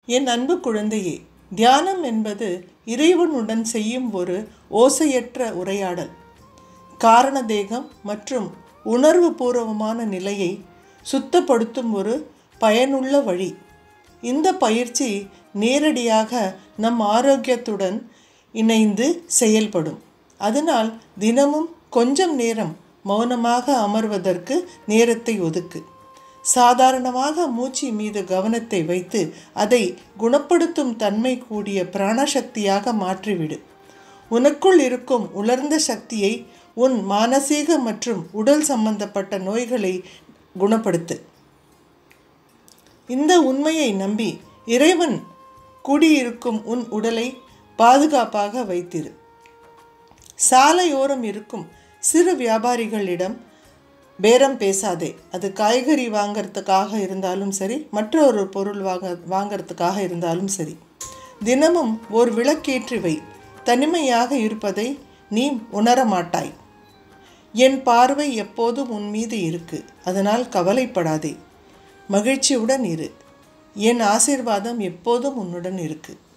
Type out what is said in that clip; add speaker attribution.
Speaker 1: என் அன்பு குழந்தையே தியானம் என்பது இறைவனுடன் செய்யும் ஒரு ஓசையற்ற உரையாடல் காரண தேகம் மற்றும் உணர்வு பூர்வமான நிலையை சுத்தப்படுத்தும் ஒரு பயனுள்ள வழி இந்த பயிற்சி நேரடியாக நம் ஆரோக்கியத்துடன் இணைந்து செயல்படும் அதனால் தினமும் கொஞ்சம் நேரம் மௌனமாக அமர்வதற்கு நேரத்தை ஒதுக்கு சாதாரணமாக மூச்சு மீது கவனத்தை வைத்து அதை குணப்படுத்தும் தன்மை கூடிய பிராணசக்தியாக மாற்றிவிடு உனக்குள் இருக்கும் உலர்ந்த சக்தியை உன் மானசீக மற்றும் உடல் சம்பந்தப்பட்ட நோய்களை குணப்படுத்து இந்த உண்மையை நம்பி இறைவன் குடியிருக்கும் உன் உடலை பாதுகாப்பாக வைத்திரு சாலையோரம் இருக்கும் சிறு வியாபாரிகளிடம் பேரம் பேசாதே அது காய்கறி வாங்கிறதுக்காக இருந்தாலும் சரி மற்றொரு பொருள் வாங்க வாங்கிறதுக்காக இருந்தாலும் சரி தினமும் ஒரு விளக்கேற்றி வை தனிமையாக இருப்பதை நீ உணர மாட்டாய் என் பார்வை எப்போதும் உன் மீது இருக்கு அதனால் கவலைப்படாதே மகிழ்ச்சியுடன் இரு என் ஆசீர்வாதம் எப்போதும் உன்னுடன் இருக்கு